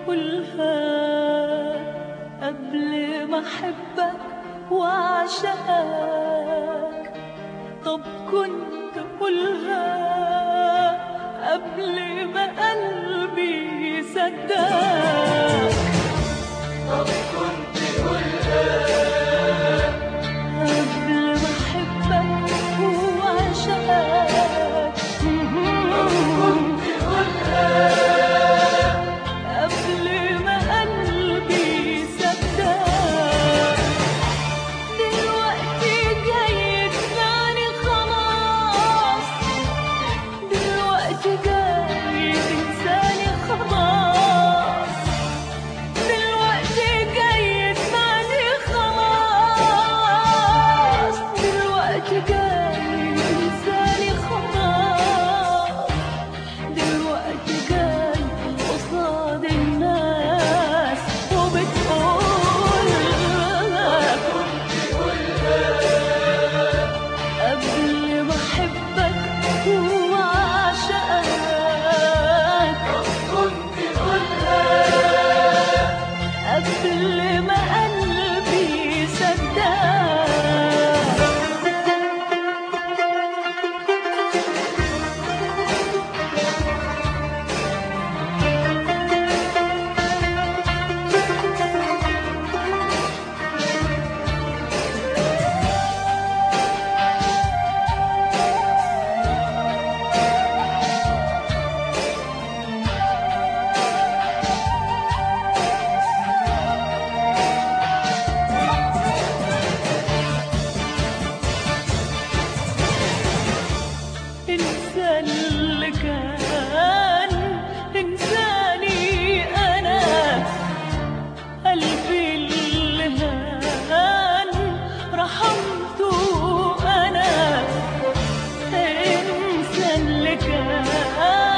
قولها قبل ما احبك واعشقك طب كنت قولها قبل ما قلبي صدقك قبل ما احبك واعشقك قبل ما قلبي صدقك دلوقتي جاي تاني خلاص دلوقتي جاي تنساني خلاص دلوقتي جاي تاني خلاص دلوقتي جاي تنساني خلاص دلوقتي جاي قصاد الناس وبتقول قبل ما احبك واعشقك قبل ما قلبي صدقك انسى اللي كان انساني انا قلبي اللي هان رحمته انا انسى اللي كان